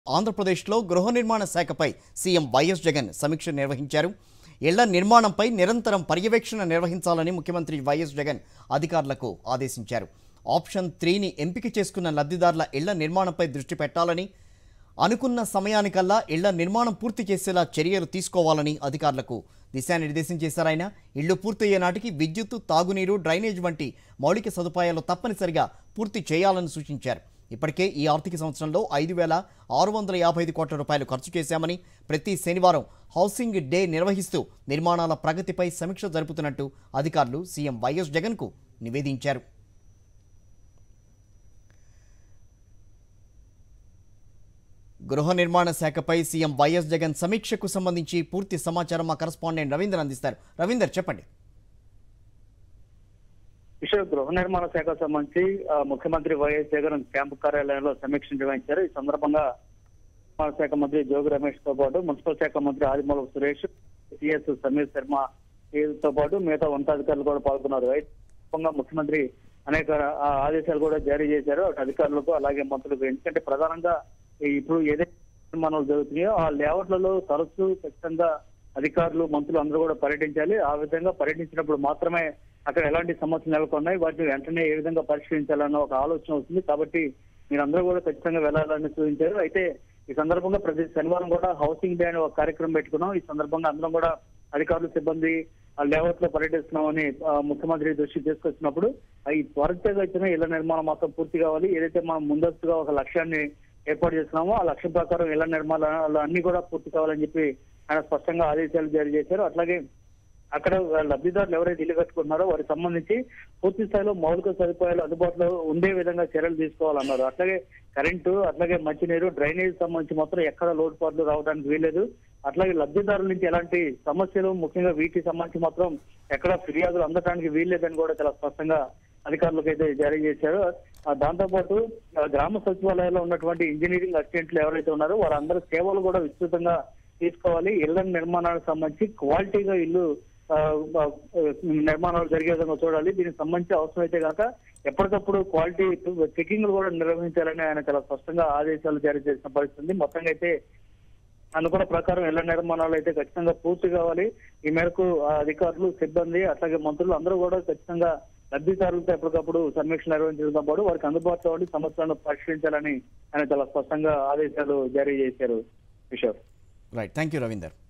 ఆంధ్రప్రదేశ్లో గృహ నిర్మాణ శాఖపై సీఎం వైఎస్ జగన్ సమీక్ష నిర్వహించారు ఇళ్ల నిర్మాణంపై నిరంతరం పర్యవేక్షణ నిర్వహించాలని ముఖ్యమంత్రి వైఎస్ జగన్ అధికారులకు ఆదేశించారు ఆప్షన్ త్రీని ఎంపిక చేసుకున్న లబ్ధిదారుల ఇళ్ల నిర్మాణంపై దృష్టి పెట్టాలని అనుకున్న సమయానికల్లా ఇళ్ల నిర్మాణం పూర్తి చేసేలా చర్యలు తీసుకోవాలని అధికారులకు దిశానిర్దేశం చేశారు ఆయన ఇళ్లు పూర్తయ్యే నాటికి విద్యుత్తు తాగునీరు డ్రైనేజ్ వంటి మౌలిక సదుపాయాలు తప్పనిసరిగా పూర్తి చేయాలని సూచించారు ఇప్పటికే ఈ ఆర్థిక సంవత్సరంలో ఐదు వేల ఆరు వందల యాభై ఐదు కోట్ల రూపాయలు ఖర్చు చేశామని ప్రతి శనివారం హౌసింగ్ డే నిర్వహిస్తూ నిర్మాణాల ప్రగతిపై సమీక్ష జరుపుతున్నట్టు అధికారులు సీఎం వైఎస్ జగన్కు నివేదించారు గృహ నిర్మాణ శాఖపై సీఎం వైఎస్ జగన్ సమీక్షకు సంబంధించి పూర్తి సమాచారం మా కరస్పాండెంట్ రవీందర్ అందిస్తారు రవీందర్ చెప్పండి విషయ గృహ నిర్మాణ శాఖకు సంబంధించి ఆ, ముఖ్యమంత్రి వైఎస్ జగన్ క్యాంపు కార్యాలయంలో సమీక్ష నిర్వహించారు ఈ సందర్భంగా నిర్మాణ శాఖ మంత్రి జోగి రమేష్ తో పాటు మున్సిపల్ శాఖ మంత్రి ఆదిమూలపు సురేష్ సిఎస్ సమీర్ శర్మ తో పాటు మిగతా ఉన్నతాధికారులు కూడా పాల్గొన్నారు అయితే ఈ సందర్భంగా ముఖ్యమంత్రి అనేక ఆ, ఆదేశాలు కూడా జారీ చేశారు అటు అధికారులకు అలాగే మంత్రులకు ఎందుకంటే ప్రధానంగా ఈ ఇప్పుడు ఏదైతే నిర్మాణాలు జరుగుతున్నాయో ఆ లేఅవుట్లలో తరచూ ఖచ్చితంగా అధికారులు మంత్రులు అందరూ కూడా పర్యటించాలి ఆ విధంగా పర్యటించినప్పుడు మాత్రమే అక్కడ ఎలాంటి సమస్యలు నెలకొన్నాయి వాటిని వెంటనే ఏ విధంగా పరిష్కరించాలన్న ఒక ఆలోచన వస్తుంది కాబట్టి మీరందరూ కూడా ఖచ్చితంగా వెళ్లాలని సూచించారు అయితే ఈ సందర్భంగా ప్రతి శనివారం కూడా హౌసింగ్ డే అనే ఒక కార్యక్రమం పెట్టుకున్నాం ఈ సందర్భంగా అందరం కూడా అధికారులు సిబ్బంది ఆ లేఅవుట్ లో పర్యటిస్తున్నామని ఆ, ముఖ్యమంత్రి దృష్టికి తీసుకొచ్చినప్పుడు ఆ, ఈ త్వరితగా ఇచ్చిన ఇళ్ల నిర్మాణం మాత్రం పూర్తి కావాలి ఏదైతే మనం ముందస్తుగా ఒక లక్ష్యాన్ని ఏర్పాటు చేస్తున్నామో ఆ లక్ష్యం ప్రకారం ఇళ్ల నిర్మాణాలు అన్ని కూడా పూర్తి కావాలని చెప్పి ఆయన స్పష్టంగా ఆదేశాలు జారీ చేశారు అట్లాగే అక్కడ లబ్ధిదారులు ఎవరైతే ఇల్లు కట్టుకుంటున్నారో వారికి సంబంధించి పూర్తి స్థాయిలో మౌలిక సదుపాయాలు అందుబాటులో ఉండే విధంగా చర్యలు తీసుకోవాలన్నారు అట్లాగే కరెంటు అట్లాగే మంచినీరు డ్రైనేజ్ సంబంధించి మాత్రం ఎక్కడ లోటుపాట్లు రావడానికి వీలేదు అట్లాగే లబ్ధిదారుల నుంచి ఎలాంటి సమస్యలు ముఖ్యంగా వీటికి సంబంధించి మాత్రం ఎక్కడ ఫిర్యాదులు అందడానికి వీల్లేదని కూడా చాలా స్పష్టంగా అధికారులకు అయితే జారీ చేశారు ఆ, దాంతోపాటు ఆ, గ్రామ సచివాలయాల్లో ఉన్నటువంటి ఇంజనీరింగ్ అసిస్టెంట్లు ఎవరైతే ఉన్నారో వారందరూ సేవలు కూడా విస్తృతంగా తీసుకోవాలి ఇళ్ల నిర్మాణానికి సంబంధించి క్వాలిటీగా ఇల్లు ఆ, ఆ, నిర్మాణాలు జరిగే విధంగా చూడాలి దీనికి సంబంధించి అవసరం అయితే కనుక ఎప్పటికప్పుడు క్వాలిటీ చెకింగ్ కూడా నిర్వహించాలని ఆయన చాలా స్పష్టంగా ఆదేశాలు జారీ చేసిన పరిస్థితి ఉంది. మొత్తంగా అయితే అనుకున్న ప్రకారం ఇళ్ల నిర్మాణాలు అయితే ఖచ్చితంగా పూర్తి కావాలి ఈ మేరకు ఆ అధికారులు సిబ్బంది అట్లాగే మంత్రులు అందరూ కూడా ఖచ్చితంగా లబ్ధిదారులతో ఎప్పటికప్పుడు సమీక్ష నిర్వహించడంతో పాటు వారికి అందుబాటులో ఉండి సమస్యలను పరిష్కరించాలని ఆయన చాలా స్పష్టంగా ఆదేశాలు జారీ చేశారు Kishore right thank you Ravinder